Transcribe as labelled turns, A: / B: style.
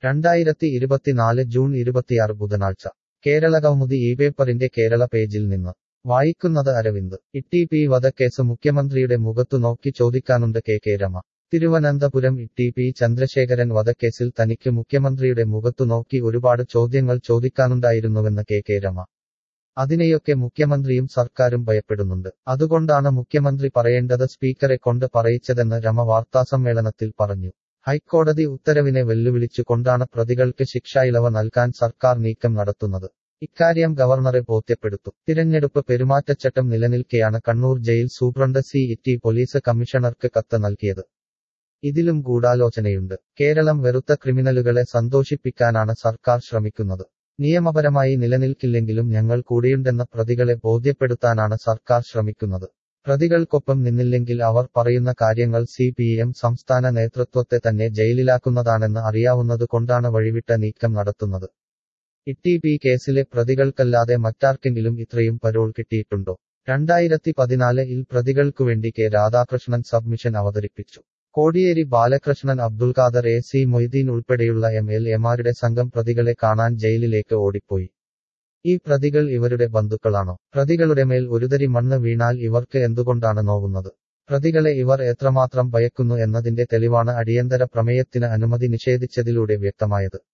A: രണ്ടായിരത്തി ഇരുപത്തിനാല് ജൂൺ ഇരുപത്തിയാറ് ബുധനാഴ്ച കേരള കൗമുദി ഈ പേപ്പറിന്റെ കേരള പേജിൽ നിന്ന് വായിക്കുന്നത് അരവിന്ദ് ഇട്ടി പി വധക്കേസ് മുഖ്യമന്ത്രിയുടെ മുഖത്തു നോക്കി ചോദിക്കാനുണ്ട് K K Rema Thiruvananthapuram T P Chandrasekharan വധക്കേസിൽ തനിക്ക് മുഖ്യമന്ത്രിയുടെ മുഖത്തു നോക്കി ഒരുപാട് ചോദ്യങ്ങൾ ചോദിക്കാനുണ്ടായിരുന്നുവെന്ന് കെ കെ രമ അതിനെയൊക്കെ മുഖ്യമന്ത്രിയും സർക്കാരും ഭയപ്പെടുന്നുണ്ട് അതുകൊണ്ടാണ് മുഖ്യമന്ത്രി പറയേണ്ടത് സ്പീക്കറെ കൊണ്ട് പറയിച്ചതെന്ന് രമ വാർത്താസമ്മേളനത്തിൽ പറഞ്ഞു ഹൈക്കോടതി ഉത്തരവിനെ വെല്ലുവിളിച്ചുകൊണ്ടാണ് പ്രതികൾക്ക് ശിക്ഷായിളവ് നൽകാൻ സർക്കാർ നീക്കം നടത്തുന്നത് ഇക്കാര്യം ഗവർണറെ ബോധ്യപ്പെടുത്തും തിരഞ്ഞെടുപ്പ് പെരുമാറ്റച്ചട്ടം നിലനിൽക്കെയാണ് Kannur jail superintendent city police കമ്മീഷണർക്ക് കത്ത് നൽകിയത് ഇതിലും ഗൂഢാലോചനയുണ്ട് കേരളം വെറുത്ത ക്രിമിനലുകളെ സന്തോഷിപ്പിക്കാനാണ് സർക്കാർ ശ്രമിക്കുന്നത് നിയമപരമായി നിലനിൽക്കില്ലെങ്കിലും ഞങ്ങൾ കൂടെയുണ്ടെന്ന പ്രതികളെ ബോധ്യപ്പെടുത്താനാണ് സർക്കാർ ശ്രമിക്കുന്നത് പ്രതികൾക്കൊപ്പം നിന്നില്ലെങ്കിൽ അവർ പറയുന്ന കാര്യങ്ങൾ സി പി എം സംസ്ഥാന നേതൃത്വത്തെ തന്നെ ജയിലിലാക്കുന്നതാണെന്ന് അറിയാവുന്നതുകൊണ്ടാണ് വഴിവിട്ട നീക്കം നടത്തുന്നത് ഇട്ടി പി കേസിലെ പ്രതികൾക്കല്ലാതെ മറ്റാർക്കെങ്കിലും ഇത്രയും പരോൾ കിട്ടിയിട്ടുണ്ടോ രണ്ടായിരത്തി പതിനാലിൽ പ്രതികൾക്കുവേണ്ടി കെ രാധാകൃഷ്ണൻ സബ്മിഷൻ അവതരിപ്പിച്ചു കോടിയേരി ബാലകൃഷ്ണൻ അബ്ദുൽ ഖാദർ എ സി മൊയ്തീൻ ഉൾപ്പെടെയുള്ള എം എൽ എമാരുടെ സംഘം പ്രതികളെ കാണാൻ ജയിലിലേക്ക് ഓടിപ്പോയി ഈ പ്രതികൾ ഇവരുടെ ബന്ധുക്കളാണോ പ്രതികളുടെ മേൽ ഒരുതരി മണ്ണ് വീണാൽ ഇവർക്ക് എന്തുകൊണ്ടാണ് നോവുന്നത് പ്രതികളെ ഇവർ എത്രമാത്രം ഭയക്കുന്നു എന്നതിന്റെ തെളിവാണ് അടിയന്തര പ്രമേയത്തിന് അനുമതി നിഷേധിച്ചതിലൂടെ വ്യക്തമായത്